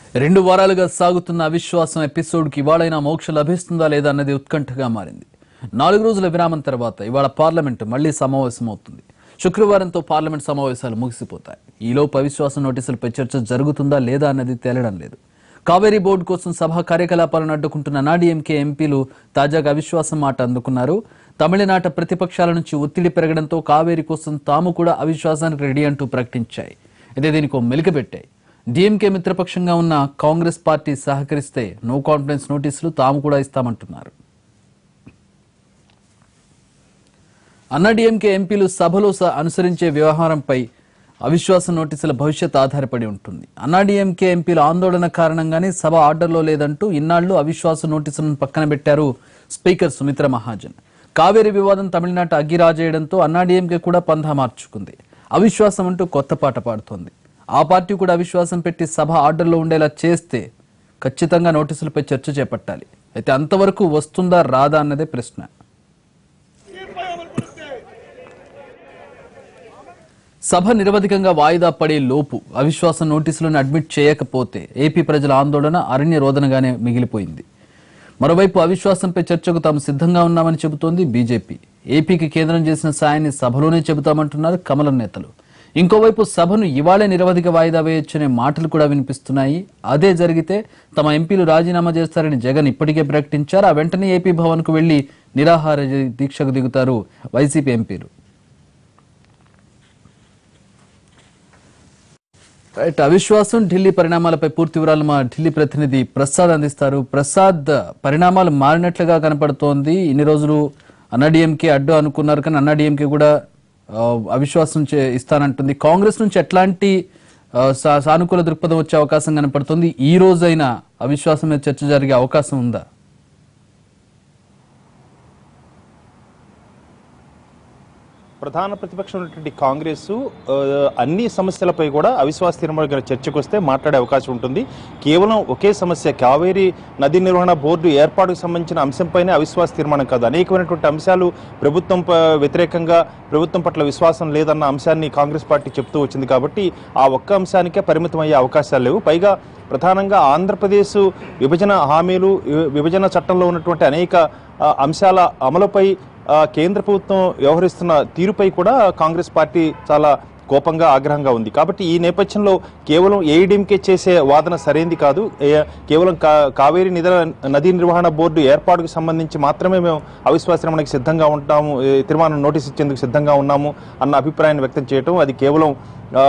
రెండు వారాలుగా సాగుతున్న అవిశ్వాసం ఎపిసోడ్కి ఇవాళైనా మోక్ష లభిస్తుందా లేదా అన్నది ఉత్కంఠగా మారింది నాలుగు రోజుల విరామం తర్వాత ఇవాళ పార్లమెంటు మళ్లీ సమావేశమవుతుంది శుక్రవారంతో పార్లమెంట్ సమావేశాలు ముగిసిపోతాయి ఈలోపు అవిశ్వాసం నోటీసులపై చర్చ జరుగుతుందా లేదా అన్నది తేలడం లేదు కావేరీ బోర్డు కోసం సభా కార్యకలాపాలను అడ్డుకుంటున్న నాడీఎంకే ఎంపీలు తాజాగా అవిశ్వాసం మాట అందుకున్నారు తమిళనాట ప్రతిపక్షాల నుంచి ఒత్తిడి పెరగడంతో కావేరీ కోసం తాము కూడా అవిశ్వాసానికి రెడీ అంటూ ప్రకటించాయి అయితే దీనికి ఓ మెలికపెట్టాయి డీఎంకే మిత్రపక్షంగా ఉన్న కాంగ్రెస్ పార్టీ సహకరిస్తే నో కాన్ఫిడెన్స్ నోటీసులు తాము కూడా ఇస్తామంటున్నారు అన్నాడీఎంకే ఎంపీలు సభలో స- అనుసరించే వ్యవహారంపై అవిశ్వాస నోటీసుల భవిష్యత్ ఆధారపడి ఉంటుంది అన్నాడీఎంకే ఎంపీల ఆందోళన కారణంగానే సభ ఆర్డర్లో లేదంటూ ఇన్నాళ్లు అవిశ్వాస నోటీసులను పక్కన పెట్టారు స్పీకర్ సుమిత్ర మహాజన్ కావేరీ వివాదం తమిళనాట అగ్గిరాజేయడంతో అన్నాడీఎంకే కూడా పంధా మార్చుకుంది అవిశ్వాసం అంటూ కొత్త పాట పాడుతోంది ఆ పార్టీ కూడా అవిశ్వాసం పెట్టి సభ ఆర్డర్లో ఉండేలా చేస్తే ఖచ్చితంగా నోటీసులపై చర్చ చేపట్టాలి అయితే అంతవరకు వస్తుందా రాదా అన్నదే ప్రశ్న సభ నిరవధికంగా వాయిదా పడే లోపు అవిశ్వాస నోటీసులను అడ్మిట్ చేయకపోతే ఏపీ ప్రజల ఆందోళన అరణ్య రోదనగానే మిగిలిపోయింది మరోవైపు అవిశ్వాసంపై చర్చకు తాము సిద్ధంగా ఉన్నామని చెబుతోంది బీజేపీ ఏపీకి కేంద్రం చేసిన సాయాన్ని సభలోనే చెబుతామంటున్నారు కమలం నేతలు ఇంకోవైపు సభను ఇవాళే నిరవధిక వాయిదా వేయొచ్చనే మాటలు కూడా వినిపిస్తున్నాయి అదే జరిగితే తమ ఎంపీలు రాజీనామా చేస్తారని జగన్ ఇప్పటికే ప్రకటించారు ఆ వెంటనే ఏపీ భవన్కు వెళ్లి నిరాహార దీక్షకు దిగుతారు వైసీపీ ఎంపీలు రైట్ అవిశ్వాసం ఢిల్లీ పరిణామాలపై పూర్తి వివరాలు మా ఢిల్లీ ప్రతినిధి ప్రసాద్ అందిస్తారు ప్రసాద్ పరిణామాలు మారినట్లుగా కనపడుతోంది ఇన్ని రోజులు అన్నాడీఎంకే అడ్డు అనుకున్నారు కానీ అన్నాడీఎంకే కూడా ఆ, అవిశ్వాసం చే- ఇస్తానంటుంది కాంగ్రెస్ నుంచి ఎట్లాంటి ఆ, సా- సానుకూల దృక్పథం వచ్చే అవకాశం కనపడుతుంది ఈ రోజైనా అవిశ్వాసం మీద చర్చ జరిగే అవకాశం ఉందా ప్రధాన ప్రతిపక్షం ఉన్నటువంటి కాంగ్రెస్ ఆ, అన్ని సమస్యలపై కూడా అవిశ్వాస తీర్మానం గారి చర్చకు వస్తే మాట్లాడే అవకాశం ఉంటుంది కేవలం ఒకే సమస్య కావేరీ నదీ నిర్వహణ బోర్డు ఏర్పాటుకు సంబంధించిన అంశంపైనే అవిశ్వాస తీర్మానం కాదు అనేకమైనటువంటి అంశాలు ప్రభుత్వం ప- వ్యతిరేకంగా ప్రభుత్వం పట్ల విశ్వాసం లేదన్న అంశాన్ని కాంగ్రెస్ పార్టీ చెప్తూ వచ్చింది కాబట్టి ఆ ఒక్క అంశానికే పరిమితం అయ్యే అవకాశాలు లేవు పైగా ప్రధానంగా ఆంధ్రప్రదేశ్ విభజన హామీలు వి- విభజన చట్టంలో ఉన్నటువంటి అనేక ఆ, అంశాల అమలుపై ఆ, కేంద్ర ప్రభుత్వం వ్యవహరిస్తున్న తీరుపై కూడా కాంగ్రెస్ పార్టీ చాలా కోపంగా ఆగ్రహంగా ఉంది కాబట్టి ఈ నేపథ్యంలో కేవలం ఏఐడిఎంకే చేసే వాదన సరైంది కాదు ఏ- కేవలం కా- కావేరీ నిధుల నదీ నిర్వహణ బోర్డు ఏర్పాటుకు సంబంధించి మాత్రమే మేము అవిశ్వాస తీర్మానానికి సిద్ధంగా ఉంటాము ఏ, తీర్మానం నోటీస్ ఇచ్చేందుకు సిద్ధంగా ఉన్నాము అన్న అభిప్రాయాన్ని వ్యక్తం చేయటం అది కేవలం ఆ,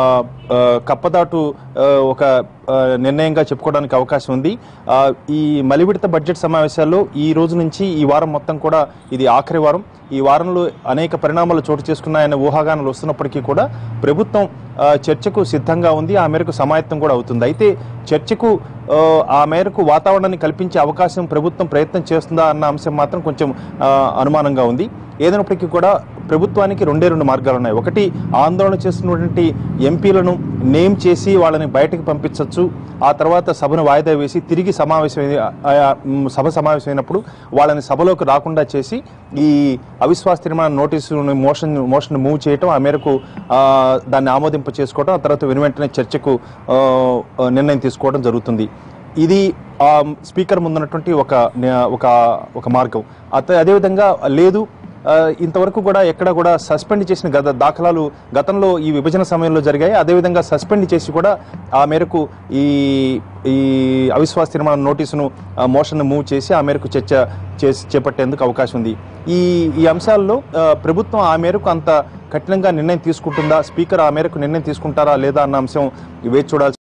ఆ, కప్పదాటు ఆ, ఒక ఆ, నిర్ణయంగా చెప్పుకోవడానికి అవకాశం ఉంది ఆ, ఈ మలివిడత బడ్జెట్ సమావేశాల్లో ఈ రోజు నుంచి ఈ వారం మొత్తం కూడా ఇది ఆఖరి వారం ఈ వారంలో అనేక పరిణామాలు చోటు చేసుకున్నాయనే ఊహాగానాలు వస్తున్నప్పటికీ కూడా ప్రభుత్వం ఆ, చర్చకు సిద్ధంగా ఉంది ఆ మేరకు సమాయత్తం కూడా అవుతుంది అయితే చర్చకు ఆ, ఆ మేరకు వాతావరణాన్ని కల్పించే అవకాశం ప్రభుత్వం ప్రయత్నం చేస్తుందా అన్న అంశం మాత్రం కొంచెం ఆ, అనుమానంగా ఉంది ఏదైనప్పటికీ కూడా ప్రభుత్వానికి రెండే రెండు మార్గాలు ఉన్నాయి ఒకటి ఆందోళన చేస్తున్నటువంటి ఎంపీలను నేమ్ చేసి వాళ్ళని బయటకు పంపించవచ్చు ఆ తర్వాత సభను వాయిదా వేసి తిరిగి సమావేశమైన ఆ, మ్, సభ సమావేశమైనప్పుడు వాళ్ళని సభలోకి రాకుండా చేసి ఈ అవిశ్వాస తీర్మాన నోటీసును మోషన్ మోషన్ మూవ్ చేయటం ఆ మేరకు ఆ, దాన్ని ఆమోదింప చేసుకోవడం ఆ తర్వాత వెను వెంటనే చర్చకు ఆ, ఆ, నిర్ణయం తీసుకోవడం జరుగుతుంది ఇది ఆ, స్పీకర్ ముందున్నటువంటి ఒక ఒక ఒక మార్గం అత అదేవిధంగా లేదు ఆ, ఇంతవరకు కూడా ఎక్కడ కూడా సస్పెండ్ చేసిన గత దాఖలాలు గతంలో ఈ విభజన సమయంలో జరిగాయి అదేవిధంగా సస్పెండ్ చేసి కూడా ఆ మేరకు ఈ ఈ అవిశ్వాస తీర్మానం నోటీసును ఆ, మోషన్ మూవ్ చేసి ఆ మేరకు చర్చ చేసి చేపట్టేందుకు అవకాశం ఉంది ఈ ఈ అంశాల్లో ఆ, ప్రభుత్వం ఆ మేరకు అంత కఠినంగా నిర్ణయం తీసుకుంటుందా స్పీకర్ ఆ మేరకు నిర్ణయం తీసుకుంటారా లేదా అన్న అంశం వేచి చూడాల్సి